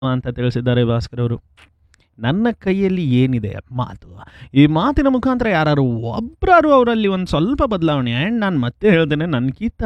ಅಂತ ತಿಳಿಸಿದ್ದಾರೆ ಭಾಸ್ಕರ್ ಅವರು ನನ್ನ ಕೈಯಲ್ಲಿ ಏನಿದೆ ಮಾತು ಈ ಮಾತಿನ ಮುಖಾಂತರ ಯಾರು ಒಬ್ಬರಾರು ಅವರಲ್ಲಿ ಒಂದು ಸ್ವಲ್ಪ ಬದಲಾವಣೆ ಆ್ಯಂಡ್ ನಾನು ಮತ್ತೆ ಹೇಳ್ತೇನೆ ನನಗಿಂತ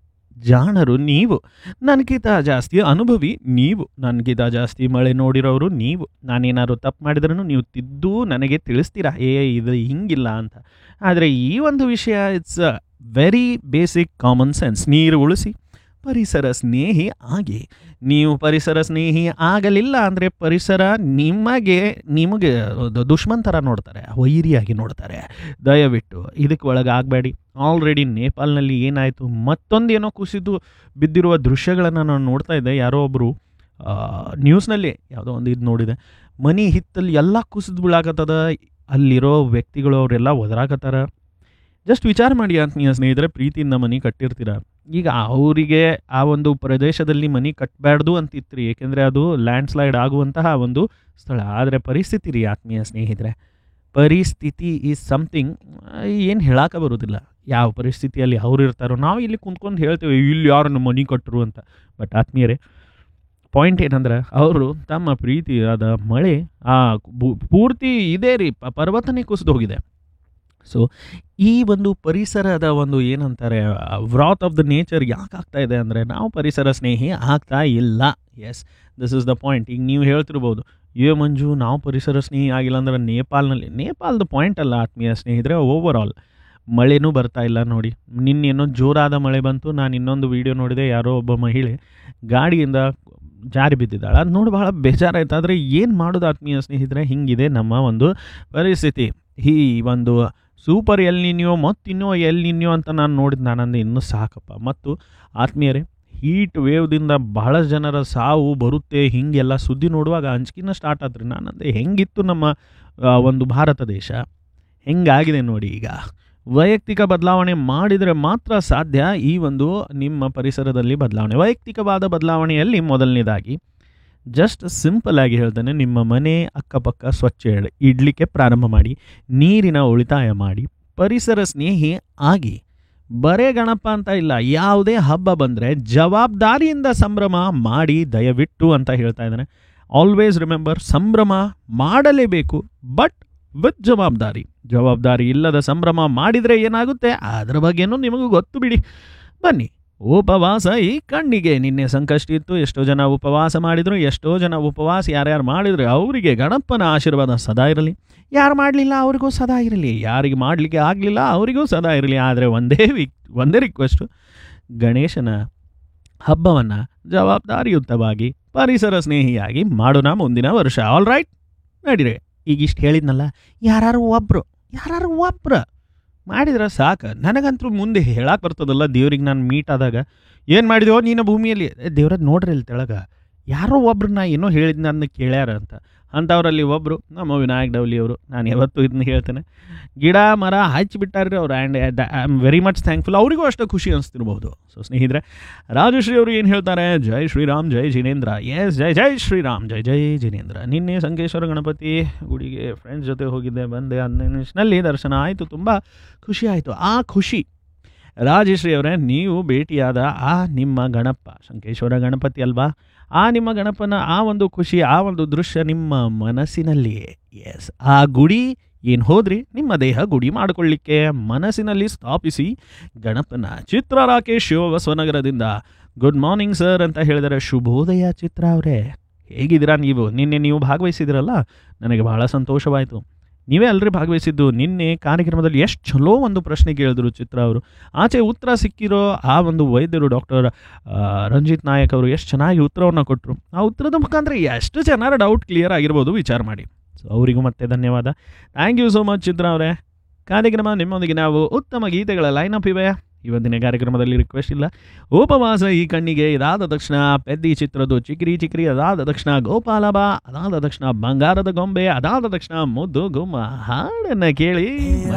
ಜಾಣರು ನೀವು ನನಗಿಂತ ಜಾಸ್ತಿ ಅನುಭವಿ ನೀವು ನನಗಿಂತ ಜಾಸ್ತಿ ಮಳೆ ನೋಡಿರೋರು ನೀವು ನಾನೇನಾದ್ರು ತಪ್ಪು ಮಾಡಿದ್ರೂ ನೀವು ತಿದ್ದು ನನಗೆ ತಿಳಿಸ್ತೀರಾ ಏ ಇದು ಹಿಂಗಿಲ್ಲ ಅಂತ ಆದರೆ ಈ ಒಂದು ವಿಷಯ it's very basic common sense ನೀರು ಉಳಿಸಿ ಪರಿಸರ ಸ್ನೇಹಿ ಆಗಿ ನೀವು ಪರಿಸರ ಸ್ನೇಹಿ ಆಗಲಿಲ್ಲ ಅಂದರೆ ಪರಿಸರ ನಿಮಗೆ ನಿಮಗೆ ದು- ದುಶ್ಮನ್ ಥರ ನೋಡ್ತಾರೆ ವೈರಿಯಾಗಿ ನೋಡ್ತಾರೆ ದಯವಿಟ್ಟು ಇದಕ್ಕೆ ಒಳಗಾಗಬೇಡಿ ಆಲ್ರೆಡಿ ನೇಪಾಲ್ನಲ್ಲಿ ಏನಾಯಿತು ಮತ್ತೊಂದೇನೋ ಕುಸಿದು ಬಿದ್ದಿರುವ ದೃಶ್ಯಗಳನ್ನು ನಾನು ನೋಡ್ತಾ ಇದ್ದೆ ಯಾರೋ ಒಬ್ಬರು ನ್ಯೂಸ್ನಲ್ಲಿ ಯಾವುದೋ ಒಂದು ಇದು ನೋಡಿದೆ ಮನಿ ಹಿತ್ತಲ್ಲಿ ಎಲ್ಲ ಕುಸಿದು ಬೀಳಾಕತ್ತದ ಅಲ್ಲಿರೋ ವ್ಯಕ್ತಿಗಳು ಅವರೆಲ್ಲ ಒದರಾಕತ್ತಾರ ಜಸ್ಟ್ ವಿಚಾರ ಮಾಡಿ ಆತ್ಮೀಯ ಸ್ನೇಹಿತರೆ ಪ್ರೀತಿಯಿಂದ ಮನೆ ಕಟ್ಟಿರ್ತೀರ ಈಗ ಅವರಿಗೆ ಆ ಒಂದು ಪ್ರದೇಶದಲ್ಲಿ ಮನೆ ಕಟ್ಟಬಾರ್ದು ಅಂತಿತ್ರಿ ಏಕೆಂದರೆ ಅದು ಲ್ಯಾಂಡ್ ಸ್ಲೈಡ್ ಆಗುವಂತಹ ಒಂದು ಸ್ಥಳ ಆದರೆ ಪರಿಸ್ಥಿತಿ ರೀ ಆತ್ಮೀಯ ಸ್ನೇಹಿತರೆ ಪರಿಸ್ಥಿತಿ ಈಸ್ ಸಮಥಿಂಗ್ ಏನು ಹೇಳಾಕ ಬರೋದಿಲ್ಲ ಯಾವ ಪರಿಸ್ಥಿತಿಯಲ್ಲಿ ಅವ್ರು ಇರ್ತಾರೋ ನಾವು ಇಲ್ಲಿ ಕುಂತ್ಕೊಂಡು ಹೇಳ್ತೇವೆ ಇಲ್ಲಿ ಯಾರು ನಮ್ಮ ಮನೆ ಕಟ್ಟರು ಅಂತ ಬಟ್ ಆತ್ಮೀಯರೇ ಪಾಯಿಂಟ್ ಏನಂದ್ರೆ ಅವರು ತಮ್ಮ ಪ್ರೀತಿಯಾದ ಮಳೆ ಆ ಬು- ಪೂರ್ತಿ ಇದೇ ರೀ ಪ- ಪರ್ವತನೇ ಕುಸಿದು ಹೋಗಿದೆ ಸೊ ಈ ಒಂದು ಪರಿಸರದ ಒಂದು ಏನಂತಾರೆ ವ್ರಾತ್ ಆಫ್ ದ ನೇಚರ್ ಯಾಕೆ ಆಗ್ತಾ ಇದೆ ಅಂದರೆ ನಾವು ಪರಿಸರ ಸ್ನೇಹಿ ಆಗ್ತಾ ಇಲ್ಲ yes this is the point ಈಗ ನೀವು ಹೇಳ್ತಿರ್ಬೋದು ಏ ಮಂಜು ನಾವು ಪರಿಸರ ಸ್ನೇಹಿ ಆಗಿಲ್ಲ ಅಂದ್ರೆ ನೇಪಾಲ್ನಲ್ಲಿ ನೇಪಾಲ್ದ ಪಾಯಿಂಟ್ ಅಲ್ಲ ಆತ್ಮೀಯ ಸ್ನೇಹಿತರೆ ಓವರ್ ಆಲ್ ಮಳೆನೂ ಬರ್ತಾ ಇಲ್ಲ ನೋಡಿ ನಿನ್ನೇನೋ ಜೋರಾದ ಮಳೆ ಬಂತು ನಾನು ಇನ್ನೊಂದು ವಿಡಿಯೋ ನೋಡಿದೆ ಯಾರೋ ಒಬ್ಬ ಮಹಿಳೆ ಗಾಡಿಯಿಂದ ಜಾರಿ ಬಿದ್ದಿದ್ದಾಳೆ ಅದು ನೋಡಿ ಭಾಳ ಬೇಜಾರಾಯ್ತು ಆದರೆ ಏನು ಮಾಡೋದು ಆತ್ಮೀಯ ಸ್ನೇಹಿತರೆ ಹಿಂಗಿದೆ ನಮ್ಮ ಒಂದು ಪರಿಸ್ಥಿತಿ ಈ ಒಂದು ಸೂಪರ್ ಎಲ್ ನಿನ್ಯೋ ಮತ್ತು ಇನ್ನೂ ಎಲ್ ನಿನ್ಯೋ ಅಂತ ನಾನು ನೋಡಿದ್ದು ನಾನಂದು ಇನ್ನೂ ಸಾಕಪ್ಪ ಮತ್ತು ಆತ್ಮೀಯರೇ ಹೀಟ್ ವೇವ್ದಿಂದ ಬಹಳಷ್ಟು ಜನರ ಸಾವು ಬರುತ್ತೆ ಹೀಗೆಲ್ಲ ಸುದ್ದಿ ನೋಡುವಾಗ ಅಂಜಿಕಿನ ಸ್ಟಾರ್ಟ್ ಆತ್ರಿ ನಾನಂದೆ ಹೆಂಗಿತ್ತು ನಮ್ಮ ಆ, ಒಂದು ಭಾರತ ದೇಶ ಹೆಂಗಾಗಿದೆ ನೋಡಿ ಈಗ ವೈಯಕ್ತಿಕ ಬದಲಾವಣೆ ಮಾಡಿದರೆ ಮಾತ್ರ ಸಾಧ್ಯ ಈ ಒಂದು ನಿಮ್ಮ ಪರಿಸರದಲ್ಲಿ ಬದಲಾವಣೆ ವೈಯಕ್ತಿಕವಾದ ಬದಲಾವಣೆಯಲ್ಲಿ ಮೊದಲನೇದಾಗಿ ಜಸ್ಟ್ ಸಿಂಪಲ್ ಆಗಿ ಹೇಳ್ತಾನೆ ನಿಮ್ಮ ಮನೆ ಅಕ್ಕಪಕ್ಕ ಸ್ವಚ್ಛ ಇಡ್- ಇಡ್ಲಿಕ್ಕೆ ಪ್ರಾರಂಭ ಮಾಡಿ ನೀರಿನ ಉಳಿತಾಯ ಮಾಡಿ ಪರಿಸರ ಸ್ನೇಹಿ ಆಗಿ ಬರೇ ಗಣಪ ಅಂತ ಇಲ್ಲ ಯಾವುದೇ ಹಬ್ಬ ಬಂದರೆ ಜವಾಬ್ದಾರಿಯಿಂದ ಸಂಭ್ರಮ ಮಾಡಿ ದಯವಿಟ್ಟು ಅಂತ ಹೇಳ್ತಾ ಇದ್ದಾನೆ ಆಲ್ವೇಸ್ ರಿಮೆಂಬರ್ ಸಂಭ್ರಮ ಮಾಡಲೇಬೇಕು ಬಟ್ ವಿತ್ ಜವಾಬ್ದಾರಿ ಜವಾಬ್ದಾರಿ ಇಲ್ಲದ ಸಂಭ್ರಮ ಮಾಡಿದರೆ ಏನಾಗುತ್ತೆ ಅದರ ಬಗ್ಗೆನೂ ನಿಮಗೂ ಗೊತ್ತು ಬಿಡಿ ಬನ್ನಿ ಉಪವಾಸ ಈ ಕಣ್ಣಿಗೆ ನಿನ್ನೆ ಸಂಕಷ್ಟ ಇತ್ತು ಎಷ್ಟೋ ಜನ ಉಪವಾಸ ಮಾಡಿದ್ರು ಎಷ್ಟೋ ಜನ ಉಪವಾಸ ಯಾರ್ಯಾರು ಮಾಡಿದ್ರು ಅವರಿಗೆ ಗಣಪನ ಆಶೀರ್ವಾದ ಸದಾ ಇರಲಿ ಯಾರು ಮಾಡಲಿಲ್ಲ ಅವರಿಗೂ ಸದಾ ಇರಲಿ ಯಾರಿಗೆ ಮಾಡಲಿಕ್ಕೆ ಆಗಲಿಲ್ಲ ಅವರಿಗೂ ಸದಾ ಇರಲಿ ಆದರೆ ಒಂದೇ ವಿ ಒಂದೇ ರಿಕ್ವೆಸ್ಟು ಗಣೇಶನ ಹಬ್ಬವನ್ನು ಜವಾಬ್ದಾರಿಯುತವಾಗಿ ಪರಿಸರ ಸ್ನೇಹಿಯಾಗಿ ಮಾಡೋಣ ಮುಂದಿನ ವರ್ಷ ಆಲ್ ರೈಟ್ ನಡೀರಿ ಈಗ ಇಷ್ಟು ಹೇಳಿದ್ನಲ್ಲ ಯಾರು ಒಬ್ಬರು ಯಾರು ಒಬ್ರು ಮಾಡಿದ್ರೆ ಸಾಕು ನನಗಂತೂ ಮುಂದೆ ಹೇಳಕ್ಕೆ ಬರ್ತದಲ್ಲ ದೇವ್ರಿಗೆ ನಾನು ಮೀಟ್ ಆದಾಗ ಏನು ಮಾಡಿದೆವೋ ನೀನು ಭೂಮಿಯಲ್ಲಿ ದೇವ್ರದ್ದು ನೋಡ್ರಿ ಇಲ್ಲಿ ತೆಳಗ ಯಾರೋ ಒಬ್ರನ್ನ ಏನೋ ಹೇಳಿದ್ ನನ್ನ ಕೇಳ್ಯಾರ ಅಂತ ಅಂಥವ್ರಲ್ಲಿ ಒಬ್ಬರು ನಮ್ಮ ವಿನಾಯಕ್ ಡೌಲಿ ಅವರು ನಾನು ಯಾವತ್ತೂ ಇದನ್ನ ಹೇಳ್ತೇನೆ ಗಿಡ ಮರ ಹಚ್ಚಿಬಿಟ್ಟಾರ್ರಿ ಅವ್ರು and I am very much thankful ಅವರಿಗೂ ಅಷ್ಟು ಖುಷಿ ಅನಿಸ್ತಿರ್ಬೋದು ಸೊ ಸ್ನೇಹಿತರೆ ರಾಜಶ್ರೀ ಅವರು ಏನು ಹೇಳ್ತಾರೆ ಜೈ ಶ್ರೀರಾಮ್ ಜೈ ಜಿನೇಂದ್ರ ಎಸ್ ಜೈ ಜೈ ಶ್ರೀರಾಮ್ ಜೈ ಜೈ ಜಿನೇಂದ್ರ ನಿನ್ನೆ ಸಂಕೇಶ್ವರ ಗಣಪತಿ ಗುಡಿಗೆ ಫ್ರೆಂಡ್ಸ್ ಜೊತೆ ಹೋಗಿದ್ದೆ ಬಂದೆ ಹದಿನೈದು ನಿಮಿಷದಲ್ಲಿ ದರ್ಶನ ಆಯಿತು ತುಂಬ ಖುಷಿ ಆಯಿತು ಆ ಖುಷಿ ರಾಜಶ್ರೀ ಅವರೇ ನೀವು ಭೇಟಿಯಾದ ಆ ನಿಮ್ಮ ಗಣಪ ಶಂಕೇಶ್ವರ ಗಣಪತಿ ಅಲ್ವಾ ಆ ನಿಮ್ಮ ಗಣಪನ ಆ ಒಂದು ಖುಷಿ ಆ ಒಂದು ದೃಶ್ಯ ನಿಮ್ಮ ಮನಸ್ಸಿನಲ್ಲಿಯೇ ಎಸ್ ಆ ಗುಡಿ ಏನು ಹೋದ್ರಿ ನಿಮ್ಮ ದೇಹ ಗುಡಿ ಮಾಡಿಕೊಳ್ಳಿಕ್ಕೆ ಮನಸ್ಸಿನಲ್ಲಿ ಸ್ಥಾಪಿಸಿ ಗಣಪನ ಚಿತ್ರ ರಾಕೇಶ್ ಶಿವ ಬಸವನಗರದಿಂದ ಗುಡ್ ಮಾರ್ನಿಂಗ್ ಸರ್ ಅಂತ ಹೇಳಿದರೆ ಶುಭೋದಯ ಚಿತ್ರ ಅವರೇ ಹೇಗಿದ್ದೀರಾ ನೀವು ನಿನ್ನೆ ನೀವು ಭಾಗವಹಿಸಿದಿರಲ್ಲ ನನಗೆ ಬಹಳ ಸಂತೋಷವಾಯಿತು ನೀವೇ ಅಲ್ರಿ ಭಾಗವಹಿಸಿದ್ದು ನಿನ್ನೆ ಕಾರ್ಯಕ್ರಮದಲ್ಲಿ ಎಷ್ಟು ಚಲೋ ಒಂದು ಪ್ರಶ್ನೆ ಕೇಳಿದ್ರು ಚಿತ್ರ ಅವರು ಆಚೆ ಉತ್ತರ ಸಿಕ್ಕಿರೋ ಆ ಒಂದು ವೈದ್ಯರು ಡಾಕ್ಟರ್ ರಂಜಿತ್ ನಾಯಕ್ ಅವರು ಎಷ್ಟು ಚೆನ್ನಾಗಿ ಉತ್ತರವನ್ನು ಕೊಟ್ಟರು ಆ ಉತ್ತರದ ಮುಖಾಂತರ ಎಷ್ಟು ಚೆನ್ನಾರ ಡೌಟ್ ಕ್ಲಿಯರ್ ಆಗಿರ್ಬೋದು ವಿಚಾರ ಮಾಡಿ ಸೊ ಅವರಿಗೂ ಮತ್ತೆ ಧನ್ಯವಾದ thank you so much Chitra ಅವರೇ ಕಾರ್ಯಕ್ರಮ ನಿಮ್ಮೊಂದಿಗೆ ನಾವು ಉತ್ತಮ ಗೀತೆಗಳ ಲೈನಪ್ ಇವೆ ಇವತ್ತಿನ ಕಾರ್ಯಕ್ರಮದಲ್ಲಿ ರಿಕ್ವೆಸ್ಟ್ ಇಲ್ಲ ಉಪವಾಸ ಈ ಕಣ್ಣಿಗೆ ಇದಾದ ತಕ್ಷಣ ಪೆದ್ದಿ ಚಿತ್ರದ್ದು ಚಿಕ್ರಿ ಚಿಕ್ರಿ ಅದಾದ ತಕ್ಷಣ ಗೋಪಾಲಬ ಅದಾದ ತಕ್ಷಣ ಬಂಗಾರದ ಗೊಂಬೆ ಅದಾದ ತಕ್ಷಣ ಮುದ್ದು ಗುಮ್ಮ ಹಾಡನ್ನು ಕೇಳಿ